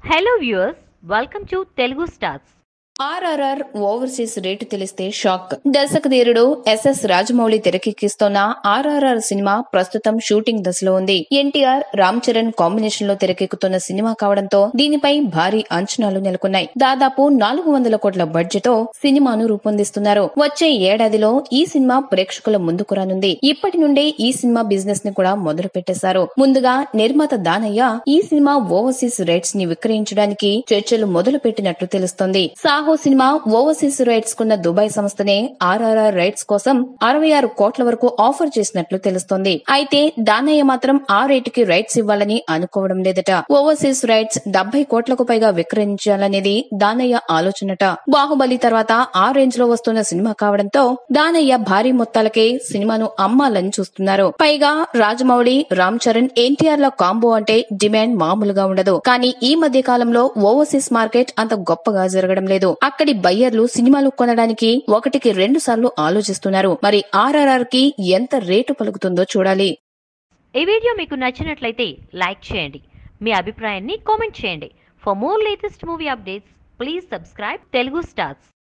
hello viewers welcome to Telugu stars RRR overseas rate తెలిస్తే shock దర్శకధీరుడు SS Rajamouli తెరకెక్కిస్తోన్న RRR cinema ప్రస్తుతం షూటింగ్ దశలో ఉంది ఎన్టీఆర్ రామ్ చరణ్ కాంబినేషన్ లో తెరకెక్కుతున్న సినిమా కావడంతో దీనిపై భారీ అంచనాలు నెలకొన్నాయి దాదాపు నాలుగు వందల కోట్ల బడ్జెట్ తో సినిమాను రూపొందిస్తున్నారు వచ్చే ఏడాదిలో ఈ సినిమా ప్రేక్షకుల ముందుకు రానుంది ఇప్పటి నుండే ఈ సినిమా బిజినెస్ ని కూడా మొదలు పెట్టేశారు ముందుగా నిర్మాత దానయ్య ఈ సినిమా ఓవర్సీస్ రైట్స్ ని విక్రయించడానికి చర్చలు మొదలు పెట్టినట్లు తెలుస్తోంది సాహో సినిమా ఓవర్సీస్ రైట్స్ కున్న దుబాయ్ సంస్థనే ఆర్ఆర్ఆర్ రైట్స్ కోసం అరవై ఆరు కోట్ల వరకు ఆఫర్ చేసినట్లు తెలుస్తోంది అయితే దానయ్య మాత్రం ఆ రేటుకి రైట్స్ ఇవ్వాలని అనుకోవడం లేదట ఓవర్సీస్ రైట్స్ డెబ్బై కోట్లకు పైగా విక్రయించాలనేది దానయ్య ఆలోచనట బాహుబలి తర్వాత ఆ రేంజ్ లో వస్తున్న సినిమా కావడంతో దానయ్య భారీ మొత్తాలకే సినిమాను అమ్మాలని చూస్తున్నారు పైగా రాజమౌళి రామ్ చరణ్ ఎన్టీఆర్ ల కాంబో అంటే డిమాండ్ మామూలుగా ఉండదు కానీ ఈ మధ్య కాలంలో ఓవర్సీస్ మార్కెట్ అంత గొప్పగా జరగడం లేదు అక్కడి బయ్యర్లు సినిమాలు కొనడానికి ఒకటికి రెండు సార్లు ఆలోచిస్తున్నారు మరి ఆర్ఆర్ఆర్ కి ఎంత రేటు పలుకుతుందో చూడాలి ఈ వీడియో మీకు నచ్చినట్లయితే లైక్ చేయండి మీ అభిప్రాయాన్ని కామెంట్ చేయండి for more latest movie updates please subscribe Telugu stars